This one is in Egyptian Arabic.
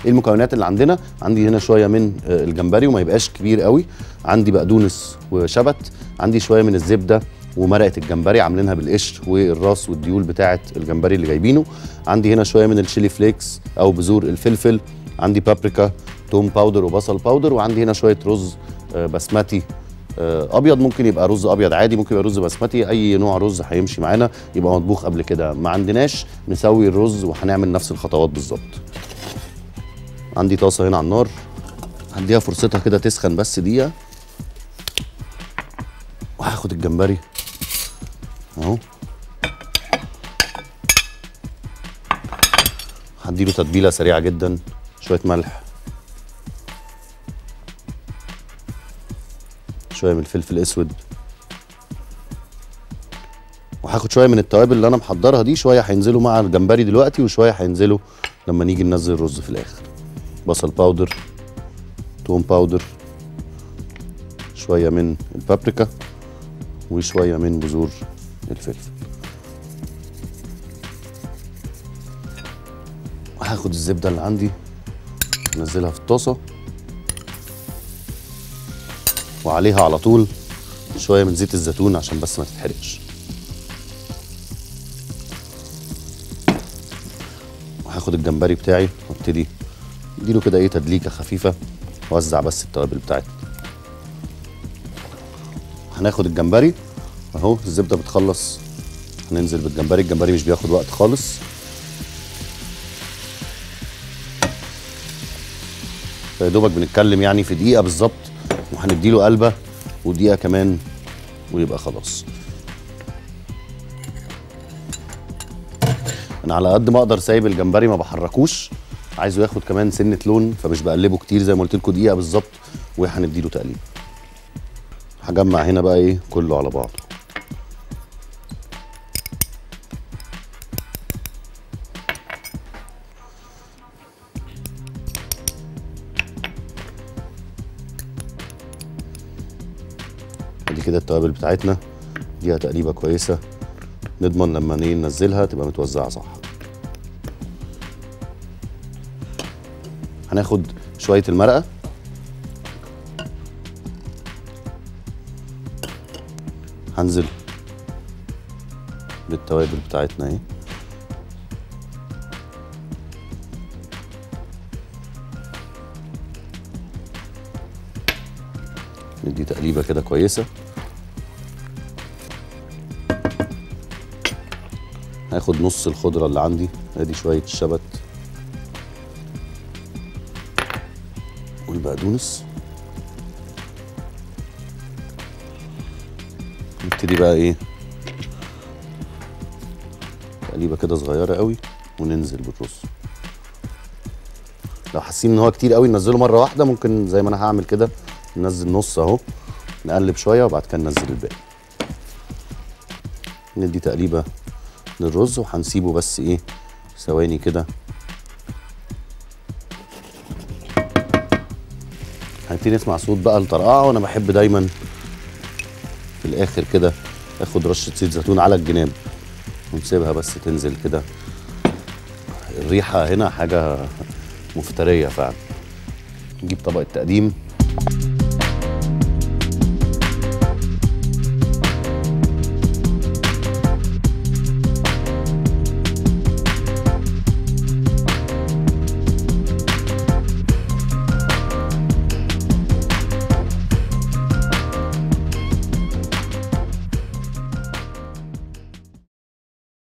ايه المكونات اللي عندنا عندي هنا شويه من آه، الجمبري وما يبقاش كبير قوي عندي بقدونس وشبت عندي شويه من الزبده ومرقه الجمبري عاملينها بالقشر والراس والديول بتاعه الجمبري اللي جايبينه عندي هنا شويه من الشيلي فليكس او بذور الفلفل عندي بابريكا توم باودر وبصل باودر وعندي هنا شويه رز آه، بسمتي آه، ابيض ممكن يبقى رز ابيض عادي ممكن يبقى رز بسمتي اي نوع رز هيمشي معانا يبقى مطبوخ قبل كده ما عندناش نسوي الرز وهنعمل نفس الخطوات بالظبط عندي طاسه هنا على النار هديها فرصتها كده تسخن بس دقيقه وهاخد الجمبري اهو هديله تتبيله سريعه جدا شويه ملح شويه من الفلفل الاسود وهاخد شويه من التوابل اللي انا محضرها دي شويه هينزلوا مع الجمبري دلوقتي وشويه هينزلوا لما نيجي ننزل الرز في الاخر بصل باودر توم باودر شويه من البابريكا وشويه من بذور الفلفل هاخد الزبده اللي عندي انزلها في الطاسه وعليها على طول شويه من زيت الزيتون عشان بس ما تتحرقش وهاخد الجمبري بتاعي وابتدي اديله كده ايه تدليكه خفيفه واوزع بس التوابل بتاعتنا هناخد الجمبري اهو الزبده بتخلص هننزل بالجمبري الجمبري مش بياخد وقت خالص يا دوبك بنتكلم يعني في دقيقه بالظبط وهنديله قلبه ودقيقه كمان ويبقى خلاص انا على قد ما اقدر سايب الجمبري ما بحركوش عايزه ياخد كمان سنه لون فمش بقلبه كتير زي ما قلت لكم دقيقه بالظبط وهنديله تقليب هجمع هنا بقى ايه كله على بعضه ادي كده التوابل بتاعتنا ديها تقليبه كويسه نضمن لما نيجي ننزلها تبقى متوزعه صح هناخد شويه المرقه هنزل بالتوابل بتاعتنا اهي ندي تقليبه كده كويسه هاخد نص الخضره اللي عندي ادي شويه الشبت والبقدونس نبتدي بقى ايه تقليبه كده صغيره قوي وننزل بالرز لو حاسين ان هو كتير قوي ننزله مره واحده ممكن زي ما انا هعمل كده ننزل نص اهو نقلب شويه وبعد كده ننزل الباقي ندي تقليبه للرز وهنسيبه بس ايه ثواني كده هنبتدي نسمع صوت بقى الطرقعه وانا بحب دايما في الاخر كده اخد رشه زيت زيتون على الجناب ونسيبها بس تنزل كده الريحه هنا حاجه مفتريه فعلا نجيب طبق التقديم